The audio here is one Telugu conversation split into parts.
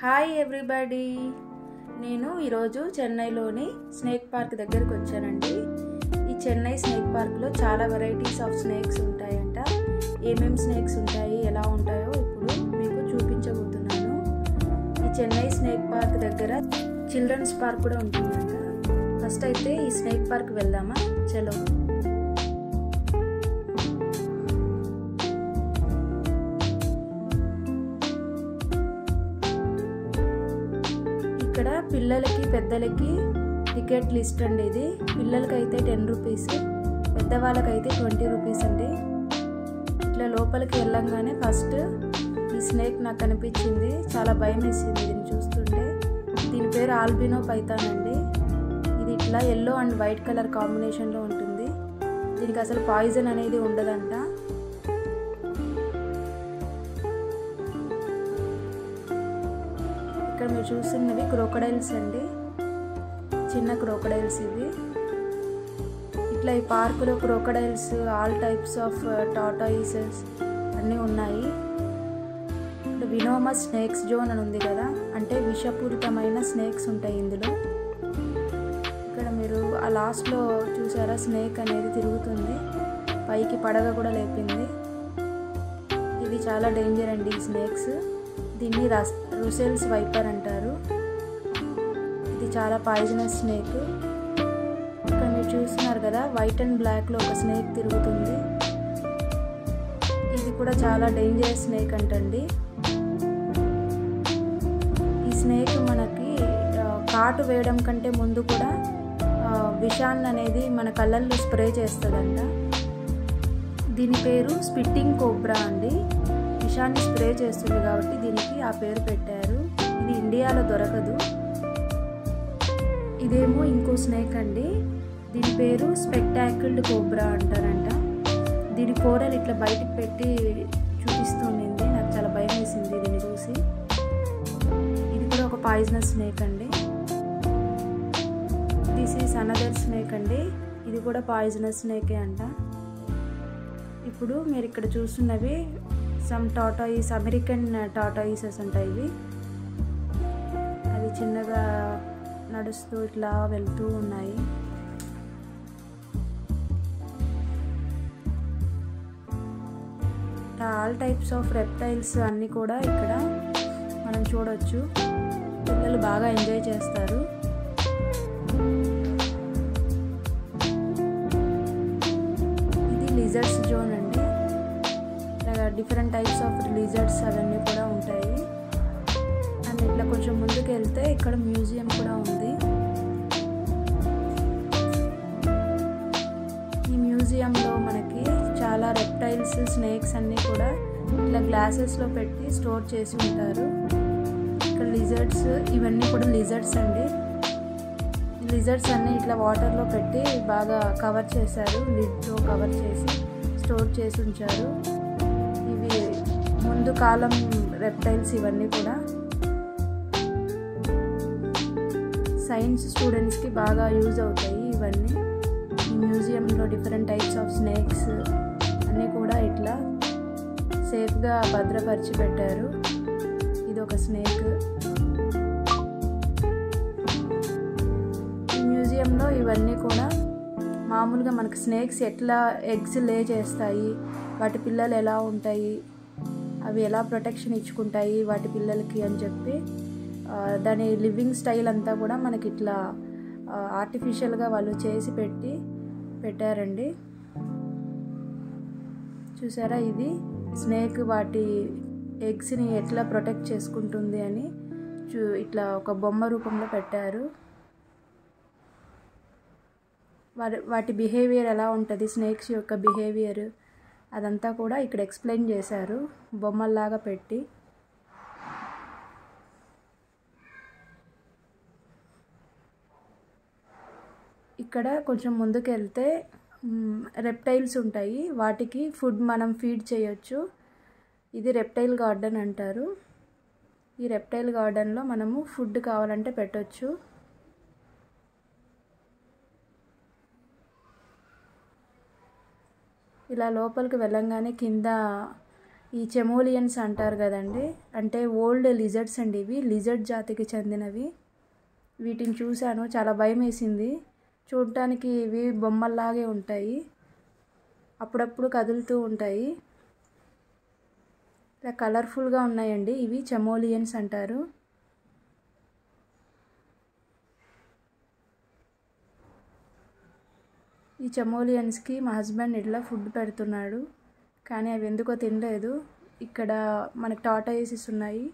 హాయ్ ఎవ్రీబడి నేను ఈరోజు చెన్నైలోని స్నేక్ పార్క్ దగ్గరకు వచ్చానండి ఈ చెన్నై స్నేక్ పార్క్లో చాలా వెరైటీస్ ఆఫ్ స్నేక్స్ ఉంటాయంట ఏమేమి స్నేక్స్ ఉంటాయి ఎలా ఉంటాయో ఇప్పుడు మీకు చూపించబోతున్నాను ఈ చెన్నై స్నేక్ పార్క్ దగ్గర చిల్డ్రన్స్ పార్క్ కూడా ఉంటుందంట ఫస్ట్ అయితే ఈ స్నేక్ పార్క్ వెళ్దామా చలో ఇక్కడ పిల్లలకి పెద్దలకి టికెట్ లిస్ట్ అండి ఇది పిల్లలకైతే టెన్ రూపీస్ పెద్దవాళ్ళకైతే ట్వంటీ రూపీస్ అండి ఇట్లా లోపలికి వెళ్ళంగానే ఫస్ట్ ఈ స్నేక్ నాకు కనిపించింది చాలా భయం వేసింది దీన్ని చూస్తుంటే దీని పేరు ఆల్బినో పైథాన్ అండి ఇది ఇట్లా ఎల్లో అండ్ వైట్ కలర్ కాంబినేషన్లో ఉంటుంది దీనికి అసలు పాయిజన్ అనేది ఉండదంట ఇక్కడ మీరు చూస్తున్నవి క్రోకడైల్స్ అండి చిన్న క్రోకడైల్స్ ఇవి ఇట్లా ఈ పార్కులో crocodiles all types of tortoises అన్నీ ఉన్నాయి ఇక్కడ వినోమా స్నేక్స్ జోన్ అని ఉంది కదా అంటే విషపూరితమైన స్నేక్స్ ఉంటాయి ఇందులో ఇక్కడ మీరు ఆ లాస్ట్లో చూసారా స్నేక్ అనేది తిరుగుతుంది పైకి పడగ కూడా లేపింది ఇది చాలా డేంజర్ అండి ఈ స్నేక్స్ దీన్ని రస్ రుసెల్స్ వైపర్ అంటారు ఇది చాలా పాయిజనస్ స్నేక్ ఇక్కడ మీరు చూస్తున్నారు కదా వైట్ అండ్ బ్లాక్లో ఒక స్నేక్ తిరుగుతుంది ఇది కూడా చాలా డేంజరస్ స్నేక్ అంటండి ఈ స్నేక్ మనకి కాటు వేయడం కంటే ముందు కూడా విషాన్ని అనేది మన కళ్ళల్లో స్ప్రే చేస్తుందంట దీని పేరు స్పిట్టింగ్ కోబ్రా అండి విషాన్ని స్ప్రే చేస్తుంది కాబట్టి దీనికి ఆ పేరు పెట్టారు ఇది ఇండియాలో దొరకదు ఇదేమో ఇంకో స్నేక్ అండి దీని పేరు స్పెక్టాకిల్డ్ కోబ్రా అంటారంట దీని కూరలు ఇట్లా బయటికి పెట్టి చూపిస్తుండింది నాకు చాలా భయం వేసింది దీన్ని చూసి ఇది కూడా ఒక పాయిజనస్ స్నేక్ అండి దిస్ ఈస్ అనదర్ స్నేక్ అండి ఇది కూడా పాయిజనస్ స్నేకే అంట ఇప్పుడు మీరు ఇక్కడ చూస్తున్నవి సమ్ టాటాయిస్ అమెరికన్ టాటాయిసెస్ ఉంటాయి ఇవి అది చిన్నగా నడుస్తూ ఇట్లా వెళ్తూ ఉన్నాయి ఆల్ టైప్స్ ఆఫ్ రెప్టైల్స్ అన్నీ కూడా ఇక్కడ మనం చూడొచ్చు పిల్లలు బాగా ఎంజాయ్ చేస్తారు ఇది లిజర్డ్స్ జోన్ అండి ఇలాగా డిఫరెంట్ టైప్స్ ఆఫ్ లిజర్డ్స్ అవన్నీ కూడా ఉంటాయి అండ్ ఇట్లా కొంచెం ముందుకు వెళ్తే ఇక్కడ మ్యూజియం కూడా ఉంది ఈ మ్యూజియంలో మనకి చాలా రెప్టైల్స్ స్నేక్స్ అన్నీ కూడా ఇట్లా గ్లాసెస్లో పెట్టి స్టోర్ చేసి ఉంటారు ఇక్కడ లిజర్డ్స్ ఇవన్నీ కూడా లిజర్డ్స్ అండి లిజర్డ్స్ అన్నీ ఇట్లా వాటర్లో పెట్టి బాగా కవర్ చేశారు లిడ్తో కవర్ చేసి స్టోర్ చేసి ఉంచారు ఇవి ముందు కాలం రెప్టైల్స్ ఇవన్నీ కూడా సైన్స్ స్టూడెంట్స్కి బాగా యూజ్ అవుతాయి ఇవన్నీ ఈ మ్యూజియంలో డిఫరెంట్ టైప్స్ ఆఫ్ స్నేక్స్ అన్నీ కూడా ఇట్లా సేఫ్గా భద్రపరిచి పెట్టారు ఇది ఒక స్నేక్ ఈ మ్యూజియంలో ఇవన్నీ కూడా మామూలుగా మనకి స్నేక్స్ ఎట్లా ఎగ్స్ లే చేస్తాయి వాటి పిల్లలు ఎలా ఉంటాయి అవి ఎలా ప్రొటెక్షన్ ఇచ్చుకుంటాయి వాటి పిల్లలకి అని చెప్పి దాని లివింగ్ స్టైల్ అంతా కూడా మనకి ఇట్లా ఆర్టిఫిషియల్గా వాళ్ళు చేసి పెట్టి పెట్టారండి చూసారా ఇది స్నేక్ వాటి ఎగ్స్ని ఎట్లా ప్రొటెక్ట్ చేసుకుంటుంది అని చూ ఇట్లా ఒక బొమ్మ రూపంలో పెట్టారు వాటి వాటి బిహేవియర్ ఎలా ఉంటుంది స్నేక్స్ యొక్క బిహేవియర్ అదంతా కూడా ఇక్కడ ఎక్స్ప్లెయిన్ చేశారు బొమ్మల్లాగా పెట్టి ఇక్కడ కొంచెం ముందుకు వెళ్తే రెప్టైల్స్ ఉంటాయి వాటికి ఫుడ్ మనం ఫీడ్ చేయొచ్చు ఇది రెప్టైల్ గార్డెన్ అంటారు ఈ రెప్టైల్ గార్డెన్లో మనము ఫుడ్ కావాలంటే పెట్టొచ్చు ఇలా లోపలికి వెళ్ళంగానే కింద ఈ చెమోలియన్స్ అంటారు కదండి అంటే ఓల్డ్ లిజర్డ్స్ అండి ఇవి లిజర్డ్ జాతికి చెందినవి వీటిని చూశాను చాలా భయం వేసింది చూడటానికి ఇవి బొమ్మల్లాగే ఉంటాయి అప్పుడప్పుడు కదులుతూ ఉంటాయి ఇలా కలర్ఫుల్గా ఉన్నాయండి ఇవి చెమోలియన్స్ అంటారు ఈ చెమోలియన్స్కి మా హస్బెండ్ ఇట్లా ఫుడ్ పెడుతున్నాడు కానీ అవి ఎందుకో తినలేదు ఇక్కడ మనకి టాటాయిసెస్ ఉన్నాయి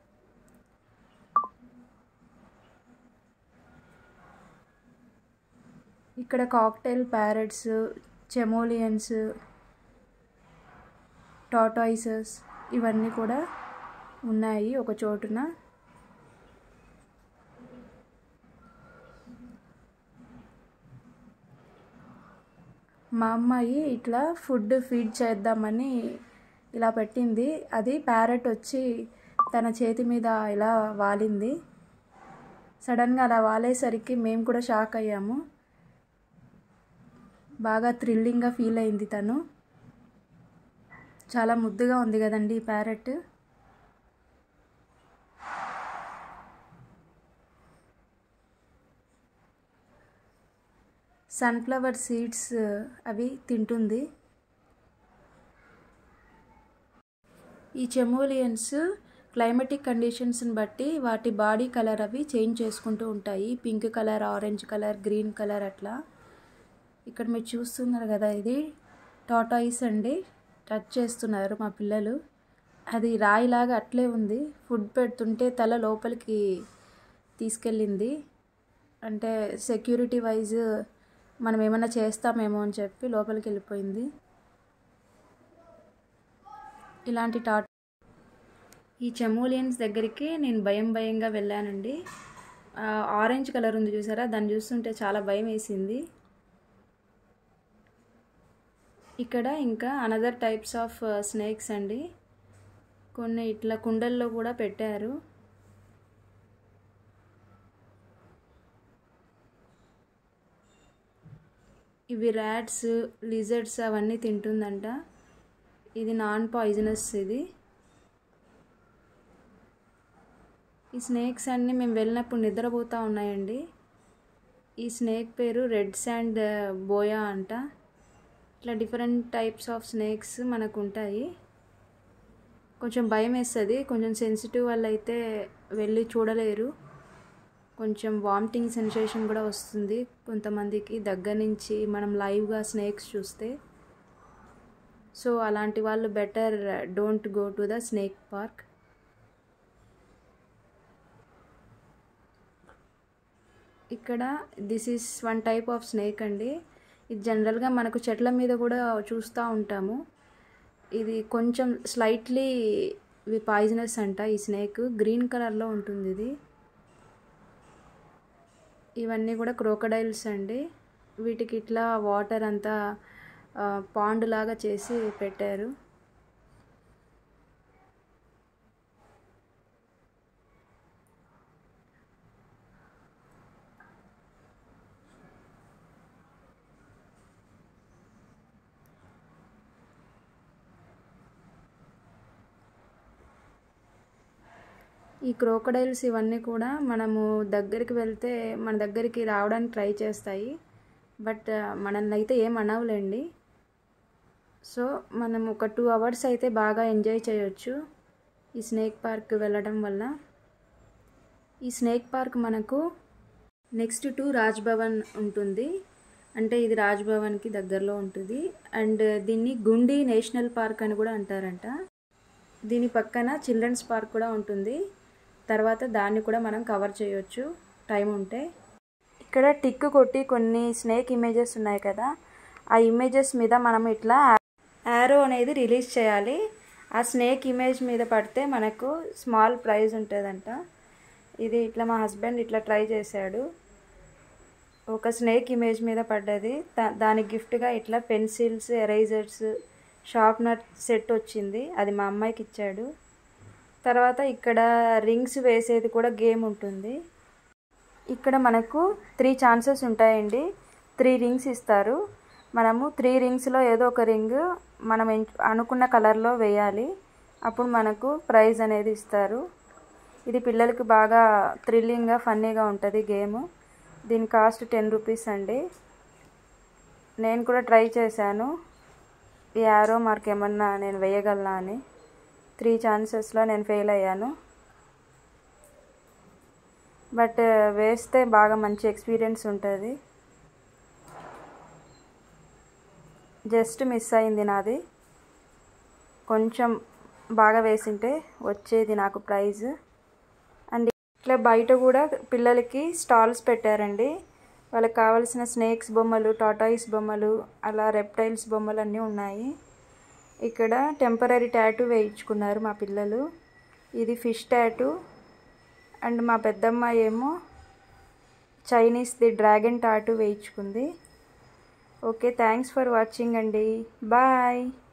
ఇక్కడ కాక్టైల్ ప్యారెట్స్ చెమోలియన్స్ టాటాయిసెస్ ఇవన్నీ కూడా ఉన్నాయి ఒక చోటున మా అమ్మాయి ఇట్లా ఫుడ్ ఫీడ్ చేద్దామని ఇలా పెట్టింది అది ప్యారెట్ వచ్చి తన చేతి మీద ఇలా వాలింది సడన్గా అలా వాలేసరికి మేము కూడా షాక్ అయ్యాము బాగా థ్రిల్లింగ్గా ఫీల్ అయింది తను చాలా ముద్దుగా ఉంది కదండి ఈ ప్యారెట్ సన్ఫ్లవర్ సీడ్స్ అవి తింటుంది ఈ చెమోలియన్స్ క్లైమేటిక్ కండిషన్స్ని బట్టి వాటి బాడీ కలర్ అవి చేంజ్ చేసుకుంటూ ఉంటాయి pink colour orange colour green colour అట్లా ఇక్కడ మీరు చూస్తున్నారు కదా ఇది టాటాయిస్ అండి టచ్ చేస్తున్నారు మా పిల్లలు అది రాయిలాగా అట్లే ఉంది ఫుడ్ పెడుతుంటే తల లోపలికి తీసుకెళ్ళింది అంటే సెక్యూరిటీ వైజ్ మనం ఏమైనా చేస్తామేమో అని చెప్పి లోపలికి వెళ్ళిపోయింది ఇలాంటి టాట్ ఈ చెమోలియన్స్ దగ్గరికి నేను భయం భయంగా వెళ్ళానండి ఆరెంజ్ కలర్ ఉంది చూసారా దాన్ని చూస్తుంటే చాలా భయం వేసింది ఇక్కడ ఇంకా అనదర్ టైప్స్ ఆఫ్ స్నేక్స్ అండి కొన్ని ఇట్లా కుండల్లో కూడా పెట్టారు ఇవి ర్యాట్స్ లిజర్డ్స్ అవన్నీ తింటుందంట ఇది నాన్ పాయిజనస్ ఇది ఈ స్నేక్స్ అన్నీ మేము వెళ్ళినప్పుడు నిద్రపోతూ ఉన్నాయండి ఈ స్నేక్ పేరు రెడ్ శాండ్ బోయా అంట ఇట్లా డిఫరెంట్ టైప్స్ ఆఫ్ స్నేక్స్ మనకు ఉంటాయి కొంచెం భయం వేస్తుంది కొంచెం సెన్సిటివ్ వాళ్ళు అయితే వెళ్ళి చూడలేరు కొంచెం వామిటింగ్ సెన్సేషన్ కూడా వస్తుంది కొంతమందికి దగ్గర నుంచి మనం లైవ్గా స్నేక్స్ చూస్తే సో అలాంటి వాళ్ళు better don't go to the snake park ఇక్కడ this is one type of snake అండి ఇది జనరల్గా మనకు చెట్ల మీద కూడా చూస్తూ ఉంటాము ఇది కొంచెం స్లైట్లీ ఇవి పాయిజనస్ అంట ఈ స్నేక్ గ్రీన్ కలర్లో ఉంటుంది ఇది ఇవన్నీ కూడా క్రోకడైల్స్ అండి వీటికి ఇట్లా వాటర్ అంతా పాండ్ లాగా చేసి పెట్టారు ఈ క్రోకడైల్స్ ఇవన్నీ కూడా మనము దగ్గరికి వెళ్తే మన దగ్గరికి రావడానికి ట్రై చేస్తాయి బట్ మనల్ని అయితే ఏం అనవులేండి సో మనం ఒక టూ అవర్స్ అయితే బాగా ఎంజాయ్ చేయొచ్చు ఈ స్నేక్ పార్క్ వెళ్ళడం వల్ల ఈ స్నేక్ పార్క్ మనకు నెక్స్ట్ టు రాజ్ భవన్ ఉంటుంది అంటే ఇది రాజ్ భవన్కి దగ్గరలో ఉంటుంది అండ్ దీన్ని గుండి నేషనల్ పార్క్ అని కూడా అంటారంట దీని పక్కన చిల్డ్రన్స్ పార్క్ కూడా ఉంటుంది తర్వాత దాన్ని కూడా మనం కవర్ చేయొచ్చు టైం ఉంటే ఇక్కడ టిక్ కొట్టి కొన్ని స్నేక్ ఇమేజెస్ ఉన్నాయి కదా ఆ ఇమేజెస్ మీద మనం ఇట్లా యారో అనేది రిలీజ్ చేయాలి ఆ స్నేక్ ఇమేజ్ మీద పడితే మనకు స్మాల్ ప్రైజ్ ఉంటుందంట ఇది ఇట్లా మా హస్బెండ్ ఇట్లా ట్రై చేశాడు ఒక స్నేక్ ఇమేజ్ మీద పడ్డది దా దానికి గిఫ్ట్గా ఇట్లా పెన్సిల్స్ ఎరైజర్స్ షార్ప్నర్ సెట్ వచ్చింది అది మా అమ్మాయికి ఇచ్చాడు తర్వాత ఇక్కడ రింగ్స్ వేసేది కూడా గేమ్ ఉంటుంది ఇక్కడ మనకు త్రీ ఛాన్సెస్ ఉంటాయండి త్రీ రింగ్స్ ఇస్తారు మనము త్రీ రింగ్స్లో ఏదో ఒక రింగ్ మనం అనుకున్న కలర్లో వేయాలి అప్పుడు మనకు ప్రైజ్ అనేది ఇస్తారు ఇది పిల్లలకి బాగా థ్రిల్లింగ్గా ఫన్నీగా ఉంటుంది గేమ్ దీని కాస్ట్ టెన్ రూపీస్ అండి నేను కూడా ట్రై చేశాను ఈ యారో మార్క్ ఏమన్నా నేను వేయగలనా అని త్రీ ఛాన్సెస్లో నేను ఫెయిల్ అయ్యాను బట్ వేస్తే బాగా మంచి ఎక్స్పీరియన్స్ ఉంటుంది జస్ట్ మిస్ అయింది నాది కొంచెం బాగా వేసింటే వచ్చేది నాకు ప్రైజ్ అండ్ ఇట్లా బయట కూడా పిల్లలకి స్టాల్స్ పెట్టారండి వాళ్ళకి కావాల్సిన స్నేక్స్ బొమ్మలు టాటాయిస్ బొమ్మలు అలా రెప్టైల్స్ బొమ్మలు అన్నీ ఉన్నాయి ఇక్కడ టెంపరీ ట్యాటూ వేయించుకున్నారు మా పిల్లలు ఇది ఫిష్ ట్యాటూ అండ్ మా పెద్దమ్మాయి ఏమో చైనీస్ది డ్రాగన్ టాటూ వేయించుకుంది ఓకే థ్యాంక్స్ ఫర్ వాచింగ్ అండి బాయ్